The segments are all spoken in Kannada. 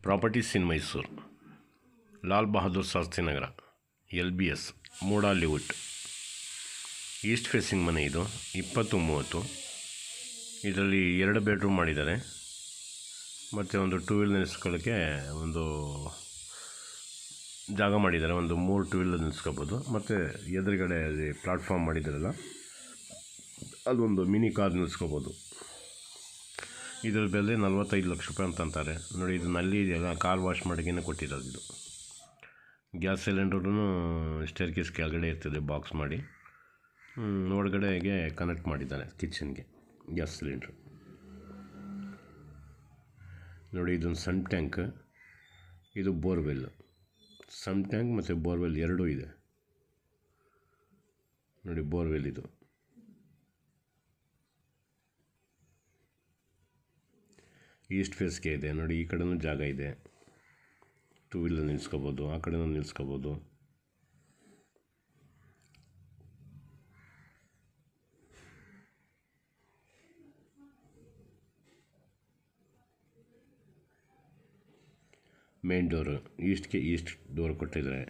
properties in Mysore Lal Bahadur Shastri Nagar L B S MUDA ಲಿವುಡ್ ಈಸ್ಟ್ ಫೇಸಿಂಗ್ ಮನೆ ಇದು ಇಪ್ಪತ್ತು ಮೂವತ್ತು ಇದರಲ್ಲಿ ಎರಡು ಬೆಡ್ರೂಮ್ ಮಾಡಿದ್ದಾರೆ ಮತ್ತು ಒಂದು ಟೂ ವೀಲ್ ನಿಲ್ಲಿಸ್ಕೊಳ್ಳೋಕ್ಕೆ ಒಂದು ಜಾಗ ಮಾಡಿದ್ದಾರೆ ಒಂದು ಮೂರು ಟೂ ವೀಲರ್ ನಿಲ್ಲಿಸ್ಕೋಬೋದು ಮತ್ತು ಎದುರುಗಡೆ ಅಲ್ಲಿ ಪ್ಲಾಟ್ಫಾರ್ಮ್ ಮಾಡಿದ್ದಾರಲ್ಲ ಅದೊಂದು ಮಿನಿ ಕಾರ್ ನಿಲ್ಲಿಸ್ಕೋಬೋದು ಇದ್ರ ಬೆಲೆ ನಲ್ವತ್ತೈದು ಲಕ್ಷ ರೂಪಾಯಿ ಅಂತ ಅಂತಾರೆ ನೋಡಿ ಇದು ನಲ್ಲಿ ಇದೆಯಲ್ಲ ಕಾರ್ ವಾಶ್ ಮಾಡಿಗೇನೆ ಕೊಟ್ಟಿರೋದು ಇದು ಗ್ಯಾಸ್ ಸಿಲಿಂಡ್ರೂ ಸ್ಟೇರ್ ಕೇಸ್ ಕೆಳಗಡೆ ಇರ್ತದೆ ಬಾಕ್ಸ್ ಮಾಡಿ ಹ್ಮ್, ಒಳಗಡೆಗೆ ಕನೆಕ್ಟ್ ಮಾಡಿದ್ದಾರೆ ಕಿಚನ್ಗೆ ಗ್ಯಾಸ್ ಸಿಲಿಂಡ್ರು ನೋಡಿ ಇದೊಂದು ಸನ್ ಟ್ಯಾಂಕ್ ಇದು ಬೋರ್ವೆಲ್ ಸನ್ ಟ್ಯಾಂಕ್ ಮತ್ತು ಬೋರ್ವೆಲ್ ಎರಡೂ ಇದೆ ನೋಡಿ ಬೋರ್ವೆಲ್ ಇದು ಈಸ್ಟ್ ಫೇಸ್ಗೆ ಇದೆ ನೋಡಿ ಈ ಕಡೆನೂ ಜಾಗ ಇದೆ ಟೂ ವೀಲರ್ ನಿಲ್ಲಿಸ್ಕೋಬೋದು ಆ ಕಡೆನೂ ನಿಲ್ಲಿಸ್ಕೋಬೋದು ಮೇನ್ ಡೋರು ಈಸ್ಟ್ಗೆ ಈಸ್ಟ್ ಡೋರ್ ಕೊಟ್ಟಿದ್ದಾರೆ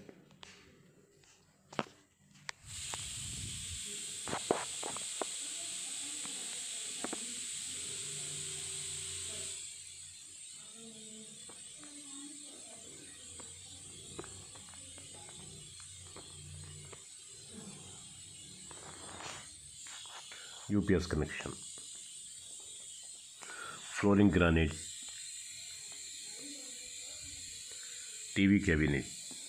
U P S connection flooring granite T V cabinet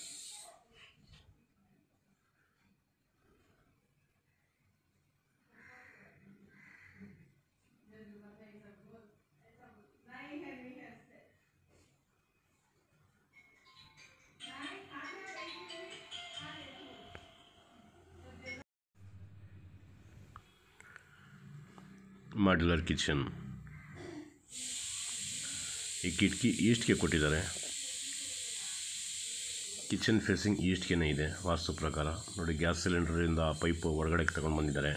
modular kitchen ಈ ಕಿಟಕಿ ಈಸ್ಟ್ಗೆ ಕೊಟ್ಟಿದ್ದಾರೆ ಕಿಚನ್ ಫೇಸಿಂಗ್ ಈಸ್ಟ್ಗೆ ಇದೆ ವಾಸ್ತು ಪ್ರಕಾರ ನೋಡಿ ಗ್ಯಾಸ್ ಸಿಲಿಂಡರಿಂದ ಪೈಪು ಹೊರಗಡೆಗೆ ತಗೊಂಡು ಬಂದಿದ್ದಾರೆ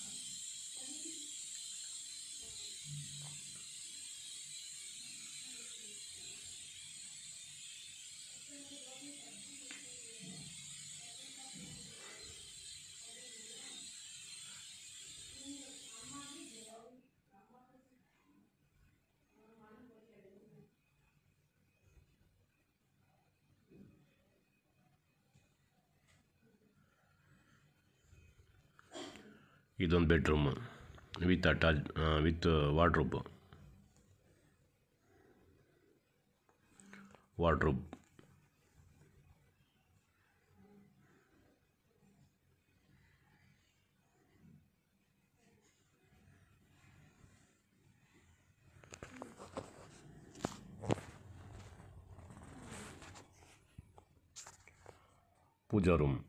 ಇದೊಂದು bedroom with attach with wardrobe wardrobe pooja room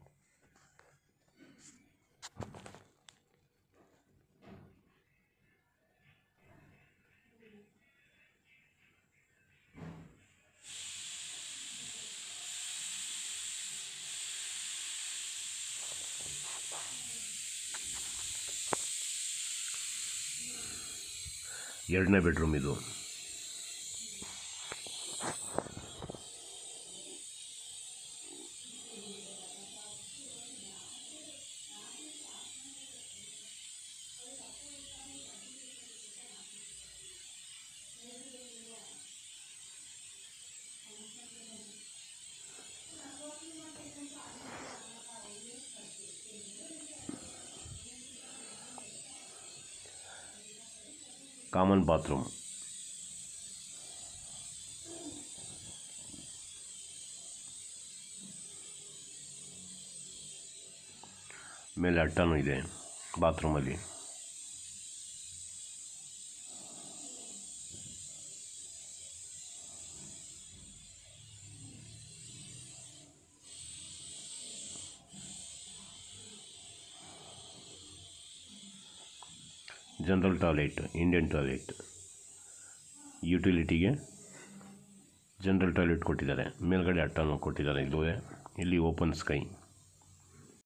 ಎರಡನೇ ಬೆಡ್ರೂಮ್ ಇದು ಕಾಮನ್ ಬಾತ್ರೂಮ್ ಮೇಲೆ ಅಟ್ಟನೂ ಇದೆ ಬಾತ್ರೂಮಲ್ಲಿ ಜನರಲ್ ಟಾಯ್ಲೆಟ್ ಇಂಡಿಯನ್ ಟಾಯ್ಲೆಟ್ ಯುಟಿಲಿಟಿಗೆ ಜನರಲ್ ಟಾಯ್ಲೆಟ್ ಕೊಟ್ಟಿದ್ದಾರೆ ಮೇಲ್ಗಡೆ ಅಟ್ಟನೂ ಕೊಟ್ಟಿದ್ದಾರೆ ಇಲ್ಲೂ ಇಲ್ಲಿ ಓಪನ್ ಸ್ಕೈ